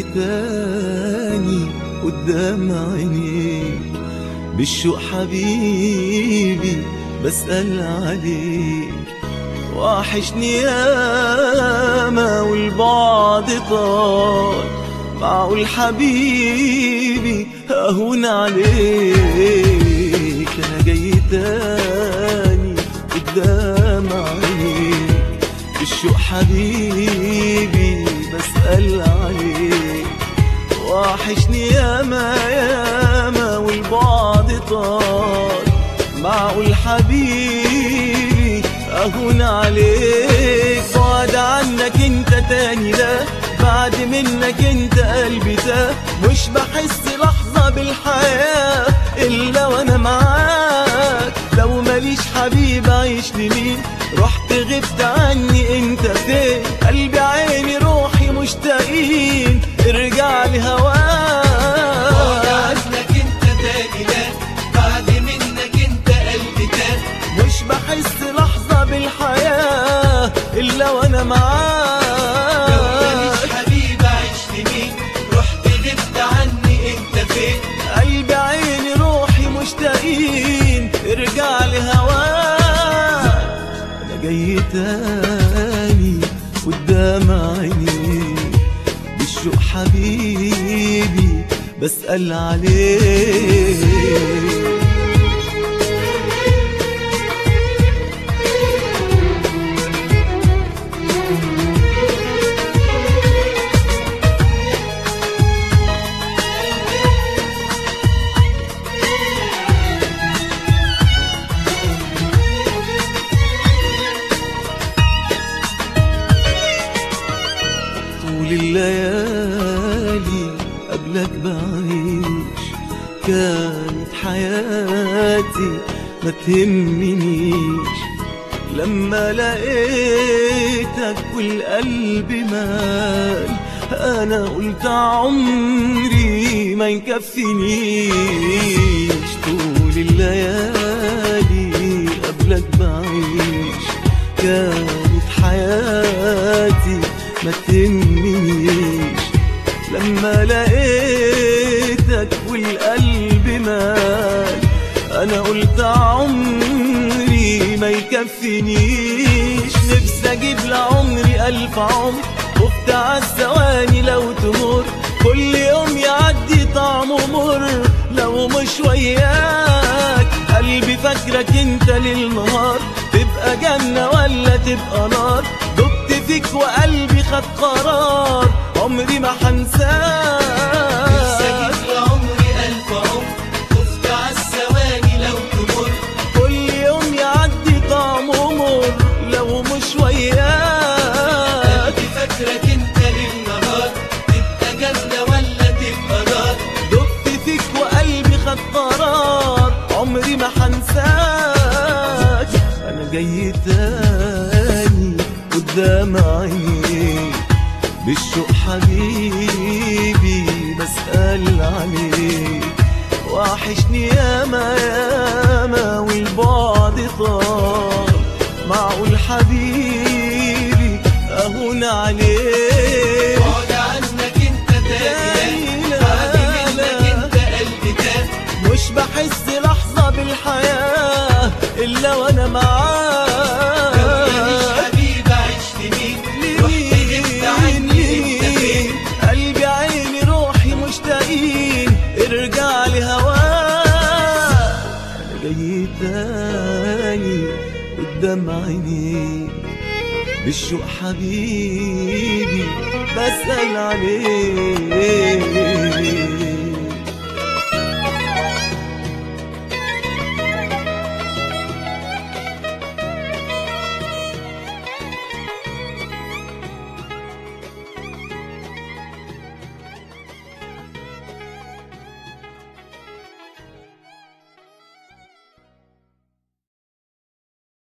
تاني قدام عينيك بالشوق حبيبي بسأل عليك وحشني ياما والبعد طال معقول حبيبي اهون عليك انا جاي تاني قدام عينيك بالشوق حبيبي بسأل عليك وحشني ياما ياما والبعد طال معقول حبيبي اهون عليك بعد عنك انت تاني ده بعد منك انت قلبي ده مش بحس لحظة بالحياة الا وانا معاك لو ماليش حبيب عيش لمين رحت غبت عني انت فين قلبي عيني روحي مشتاقين ارجع لي هواك عنك انت تاني لا بعد منك انت قلبي تاني مش بحس لحظة بالحياة إلا وأنا لو ماليش معاك حبيب عيش لمين رحت غبت عني انت فين قلبي عيني روحي مشتاقين ارجع لي هواك أنا جاي تاني قدام عينيك بالشوق حبيبي بسأل عليك طول الليالي قبلك بعيش كانت حياتي ما تهمنيش لما لقيتك والقلب مال انا قلت عمري ما يكفينيش طول الليالي قبلك بعيش كانت حياتي ما تهمنيش لما لقيتك والقلب مال انا قلت عمري ما يكفينيش نفسي اجيب لعمري الف عمر خفت عالثواني لو تمر كل يوم يعدي طعمه مر لو مش وياك قلبي فاكرك انت للنهار تبقى جنة ولا تبقى نار دبت فيك وقلبي خد قرار عمري ما نفسي حنساك اجيب لعمري الف عمر خفت عالثواني لو تمر كل يوم يعدي طعمه مر لو مش وياك قلبي فاكرك انت للنهار تبقى جنة ولا تبقى نار دبت فيك وقلبي خد قرار عمري ما حنساك انا جاي تاني قدام عينيك بالشوق حبيبي بسأل عليك وحشني ياما ياما والبعد طال معقول حبيبي اهون عليك بعد عنك انت تاني بعد منك انت قلبي تاني مش بحس لحظة بالحياة إلا وأنا لو ماليش معاك حبيب عيش لمين رحت غبت عني انت فين قلبي عيني روحي مشتاقين ارجع لي هواك أنا جاي تاني قدام عينيك بالشوق حبيبي بسأل عليك